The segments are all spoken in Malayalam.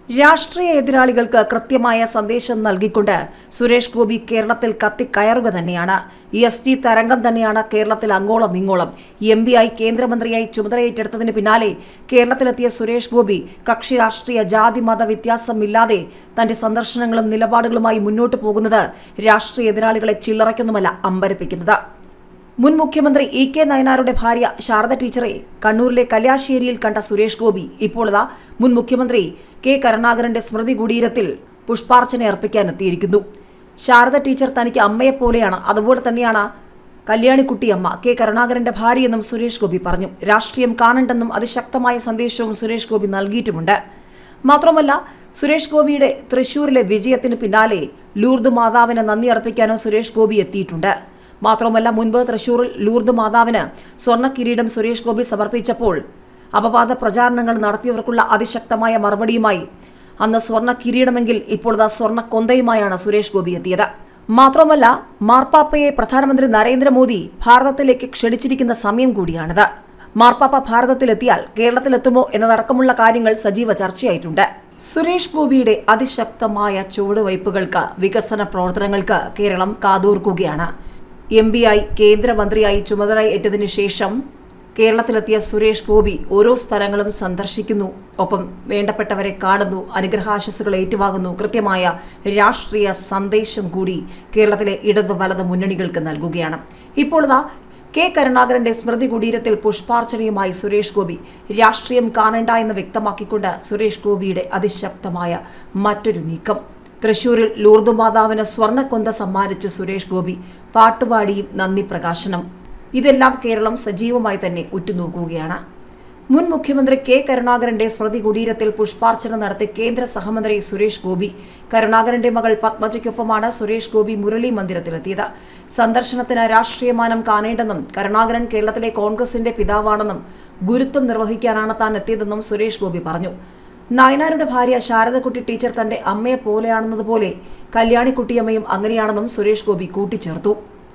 രാഷ്ട്രീയ എതിരാളികൾക്ക് കൃത്യമായ സന്ദേശം നൽകിക്കൊണ്ട് സുരേഷ് ഗോപി കേരളത്തിൽ കത്തിക്കയറുക തന്നെയാണ് എസ് ടി തരംഗം തന്നെയാണ് കേരളത്തിൽ അങ്ങോളം ഇങ്ങോളം എം ആയി കേന്ദ്രമന്ത്രിയായി ചുമതലയേറ്റെടുത്തതിന് പിന്നാലെ കേരളത്തിലെത്തിയ സുരേഷ് ഗോപി കക്ഷി രാഷ്ട്രീയ ജാതി മത വ്യത്യാസമില്ലാതെ തന്റെ സന്ദർശനങ്ങളും നിലപാടുകളുമായി മുന്നോട്ടു പോകുന്നത് രാഷ്ട്രീയ എതിരാളികളെ ചില്ലറയ്ക്കൊന്നുമല്ല അമ്പരപ്പിക്കുന്നത് മുൻ മുഖ്യമന്ത്രി ഇ കെ നയനാരുടെ ഭാര്യ ശാരദ ടീച്ചറെ കണ്ണൂരിലെ കല്യാശ്ശേരിയിൽ കണ്ട സുരേഷ് ഗോപി ഇപ്പോൾ ഇതാ മുൻ മുഖ്യമന്ത്രി കെ കരുണാകരന്റെ സ്മൃതി കുടീരത്തിൽ പുഷ്പാർച്ചന അർപ്പിക്കാനെത്തിയിരിക്കുന്നു ശാരദ ടീച്ചർ തനിക്ക് അമ്മയെപ്പോലെയാണ് അതുപോലെ തന്നെയാണ് കല്യാണിക്കുട്ടിയമ്മ കെ കരുണാകരന്റെ ഭാര്യയെന്നും സുരേഷ് ഗോപി പറഞ്ഞു രാഷ്ട്രീയം കാണണ്ടെന്നും അതിശക്തമായ സന്ദേശവും സുരേഷ് ഗോപി നൽകിയിട്ടുമുണ്ട് മാത്രമല്ല സുരേഷ് ഗോപിയുടെ തൃശൂരിലെ വിജയത്തിന് പിന്നാലെ ലൂർദ് മാതാവിന് നന്ദി അർപ്പിക്കാനോ സുരേഷ് ഗോപി എത്തിയിട്ടുണ്ട് മാത്രമല്ല മുൻപ് തൃശൂരിൽ ലൂർദ് മാതാവിന് സ്വർണ്ണ കിരീടം സുരേഷ് ഗോപി സമർപ്പിച്ചപ്പോൾ അപവാദ പ്രചാരണങ്ങൾ നടത്തിയവർക്കുള്ള അതിശക്തമായ മറുപടിയുമായി അന്ന് സ്വർണ്ണ കിരീടമെങ്കിൽ ഇപ്പോൾ ഇതാ സ്വർണ്ണ കൊന്തയുമായാണ് സുരേഷ് ഗോപി എത്തിയത് മാത്രമല്ല മാർപ്പാപ്പയെ പ്രധാനമന്ത്രി നരേന്ദ്രമോദി ഭാരതത്തിലേക്ക് ക്ഷണിച്ചിരിക്കുന്ന സമയം കൂടിയാണിത് മാർപ്പാപ്പ ഭാരതത്തിലെത്തിയാൽ കേരളത്തിലെത്തുമോ എന്നതടക്കമുള്ള കാര്യങ്ങൾ സജീവ ചർച്ചയായിട്ടുണ്ട് സുരേഷ് ഗോപിയുടെ അതിശക്തമായ ചുവടുവയ്പുകൾക്ക് വികസന പ്രവർത്തനങ്ങൾക്ക് കേരളം കാതോർക്കുകയാണ് എം ആയി കേന്ദ്രമന്ത്രിയായി ചുമതല ഏറ്റതിനു ശേഷം കേരളത്തിലെത്തിയ സുരേഷ് ഗോപി ഓരോ സ്ഥലങ്ങളും സന്ദർശിക്കുന്നു ഒപ്പം വേണ്ടപ്പെട്ടവരെ കാണുന്നു അനുഗ്രഹാശസ്സുകൾ ഏറ്റുവാങ്ങുന്നു കൃത്യമായ രാഷ്ട്രീയ സന്ദേശം കൂടി കേരളത്തിലെ ഇടതു വലത് മുന്നണികൾക്ക് നൽകുകയാണ് ഇപ്പോൾ ഇതാ കെ കരുണാകരന്റെ സ്മൃതി കുടീരത്തിൽ പുഷ്പാർച്ചനയുമായി സുരേഷ് ഗോപി രാഷ്ട്രീയം കാണേണ്ട എന്ന് വ്യക്തമാക്കിക്കൊണ്ട് സുരേഷ് ഗോപിയുടെ അതിശക്തമായ മറ്റൊരു നീക്കം തൃശൂരിൽ ലൂർദു മാതാവിന് സ്വർണ്ണക്കൊന്ത സമ്മാനിച്ച് സുരേഷ് ഗോപി പാട്ടുപാടിയും നന്ദി പ്രകാശനം ഇതെല്ലാം കേരളം സജീവമായി തന്നെ ഉറ്റുനോക്കുകയാണ് മുൻ മുഖ്യമന്ത്രി കെ കരുണാകരന്റെ സ്മൃതി കുടീരത്തിൽ പുഷ്പാർച്ചന നടത്തി കേന്ദ്ര സഹമന്ത്രി സുരേഷ് ഗോപി കരുണാകരന്റെ മകൾ പത്മജയ്ക്കൊപ്പമാണ് സുരേഷ് ഗോപി മുരളി മന്ദിരത്തിലെത്തിയത് സന്ദർശനത്തിന് രാഷ്ട്രീയമാനം കാണേണ്ടെന്നും കരുണാകരൻ കേരളത്തിലെ കോൺഗ്രസിന്റെ പിതാവാണെന്നും ഗുരുത്വം നിർവഹിക്കാനാണ് താൻ എത്തിയതെന്നും സുരേഷ് ഗോപി പറഞ്ഞു നായനാരുടെ ഭാര്യ ശാരദക്കുട്ടി ടീച്ചർ തന്റെ അമ്മയെ പോലെയാണെന്നതുപോലെ കല്യാണിക്കുട്ടിയമ്മയും അങ്ങനെയാണെന്നും സുരേഷ് ഗോപി കൂട്ടിച്ചേർത്തു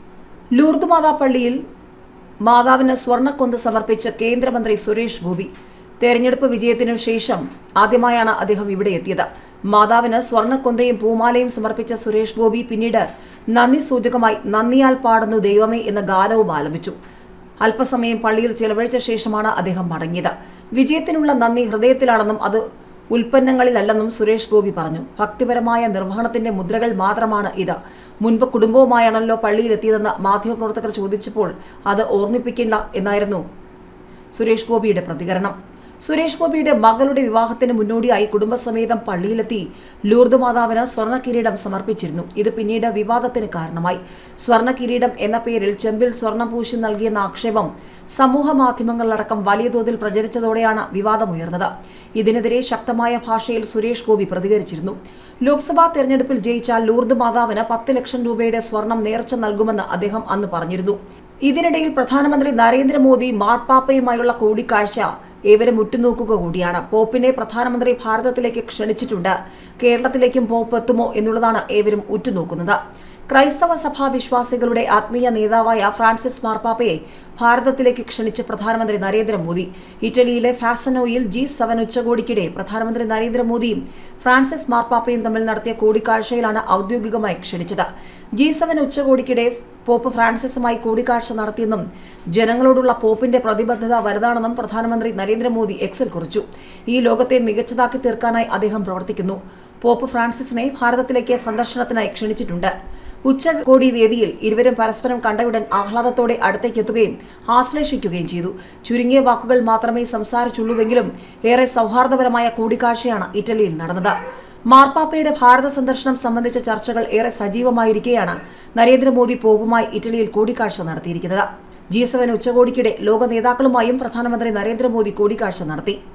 ലൂർദ് മാതാ പള്ളിയിൽ മാതാവിന് സ്വർണ്ണക്കൊന്ത് സമർപ്പിച്ച കേന്ദ്രമന്ത്രി സുരേഷ് ഗോപി തെരഞ്ഞെടുപ്പ് വിജയത്തിനു ശേഷം ആദ്യമായാണ് അദ്ദേഹം ഇവിടെ എത്തിയത് മാതാവിന് സ്വർണ്ണക്കൊന്തയും പൂമാലയും സമർപ്പിച്ച സുരേഷ് ഗോപി പിന്നീട് നന്ദി സൂചകമായി നന്ദിയാൽ പാടുന്നു ദൈവമേ എന്ന ഗാനവും ആലപിച്ചു അല്പസമയം പള്ളിയിൽ ചെലവഴിച്ച ശേഷമാണ് അദ്ദേഹം മടങ്ങിയത് വിജയത്തിനുള്ള നന്ദി ഹൃദയത്തിലാണെന്നും അത് ഉൽപ്പന്നങ്ങളിലല്ലെന്നും സുരേഷ് ഗോപി പറഞ്ഞു ഭക്തിപരമായ നിർവഹണത്തിന്റെ മുദ്രകൾ മാത്രമാണ് ഇത് മുൻപ് കുടുംബവുമായാണല്ലോ പള്ളിയിലെത്തിയതെന്ന് മാധ്യമപ്രവർത്തകർ ചോദിച്ചപ്പോൾ അത് ഓർമ്മിപ്പിക്കില്ല എന്നായിരുന്നു സുരേഷ് ഗോപിയുടെ പ്രതികരണം സുരേഷ് ഗോപിയുടെ മകളുടെ വിവാഹത്തിന് മുന്നോടിയായി കുടുംബസമേതം പള്ളിയിലെത്തി ലൂർദ് മാതാവിന് സ്വർണ്ണ കിരീടം സമർപ്പിച്ചിരുന്നു ഇത് പിന്നീട് വിവാദത്തിന് കാരണമായി സ്വർണ്ണ കിരീടം എന്ന പേരിൽ ചെമ്പിൽ സ്വർണ്ണം പൂശി നൽകിയെന്ന ആക്ഷേപം സമൂഹ മാധ്യമങ്ങളിലടക്കം വലിയ തോതിൽ പ്രചരിച്ചതോടെയാണ് വിവാദമുയർന്നത് ഇതിനെതിരെ ശക്തമായ ഭാഷയിൽ സുരേഷ് ഗോപി പ്രതികരിച്ചിരുന്നു ലോക്സഭാ തെരഞ്ഞെടുപ്പിൽ ജയിച്ചാൽ ലൂർദ് മാതാവിന് പത്ത് ലക്ഷം രൂപയുടെ സ്വർണം നേർച്ച നൽകുമെന്ന് അദ്ദേഹം അന്ന് പറഞ്ഞിരുന്നു ഇതിനിടയിൽ പ്രധാനമന്ത്രി നരേന്ദ്രമോദി മാർപ്പാപ്പയുമായുള്ള കൂടിക്കാഴ്ച ഏവരും ഉറ്റുനോക്കുക കൂടിയാണ് പോപ്പിനെ പ്രധാനമന്ത്രി ഭാരതത്തിലേക്ക് ക്ഷണിച്ചിട്ടുണ്ട് കേരളത്തിലേക്കും പോപ്പ് എത്തുമോ എന്നുള്ളതാണ് ഏവരും ഉറ്റുനോക്കുന്നത് ക്രൈസ്തവ സഭാ വിശ്വാസികളുടെ ആത്മീയ നേതാവായ ഫ്രാൻസിസ് മാർപ്പാപ്പയെ ഭാരതത്തിലേക്ക് ക്ഷണിച്ച പ്രധാനമന്ത്രി നരേന്ദ്രമോദി ഇറ്റലിയിലെ ഫാസനോയിൽ ജി സെവൻ ഉച്ചകോടിക്കിടെ പ്രധാനമന്ത്രി നരേന്ദ്രമോദിയും ഫ്രാൻസിസ് മാർപ്പാപ്പയും തമ്മിൽ നടത്തിയ കൂടിക്കാഴ്ചയിലാണ് ഔദ്യോഗികമായി ക്ഷണിച്ചത് ജി സെവൻ ഉച്ചകോടിക്കിടെ പോപ്പ് ഫ്രാൻസിസുമായി കൂടിക്കാഴ്ച നടത്തിയെന്നും ജനങ്ങളോടുള്ള പോപ്പിന്റെ പ്രതിബദ്ധത വലുതാണെന്നും പ്രധാനമന്ത്രി നരേന്ദ്രമോദി എക്സിൽ കുറിച്ചു ഈ ലോകത്തെ മികച്ചതാക്കി തീർക്കാനായി അദ്ദേഹം പ്രവർത്തിക്കുന്നു പോപ്പ് ഫ്രാൻസിസിനെ ഭാരതത്തിലേക്ക് സന്ദർശനത്തിനായി ക്ഷണിച്ചിട്ടുണ്ട് ഉച്ചകോടി വേദിയിൽ ഇരുവരും പരസ്പരം കണ്ടയുടൻ ആഹ്ലാദത്തോടെ അടുത്തേക്കെത്തുകയും ആശ്ലേഷിക്കുകയും ചെയ്തു ചുരുങ്ങിയ വാക്കുകൾ മാത്രമേ സംസാരിച്ചുള്ളൂവെങ്കിലും ഏറെ സൗഹാർദ്ദപരമായ കൂടിക്കാഴ്ചയാണ് ഇറ്റലിയിൽ നടന്നത് മാർപ്പാപ്പയുടെ ഭാരത സന്ദർശനം സംബന്ധിച്ച ചർച്ചകൾ ഏറെ സജീവമായിരിക്കെയാണ് നരേന്ദ്രമോദി പോപ്പുമായി ഇറ്റലിയിൽ കൂടിക്കാഴ്ച നടത്തിയിരിക്കുന്നത് ജി സെവൻ ഉച്ചകോടിക്കിടെ ലോക നേതാക്കളുമായും പ്രധാനമന്ത്രി നരേന്ദ്രമോദി കൂടിക്കാഴ്ച നടത്തി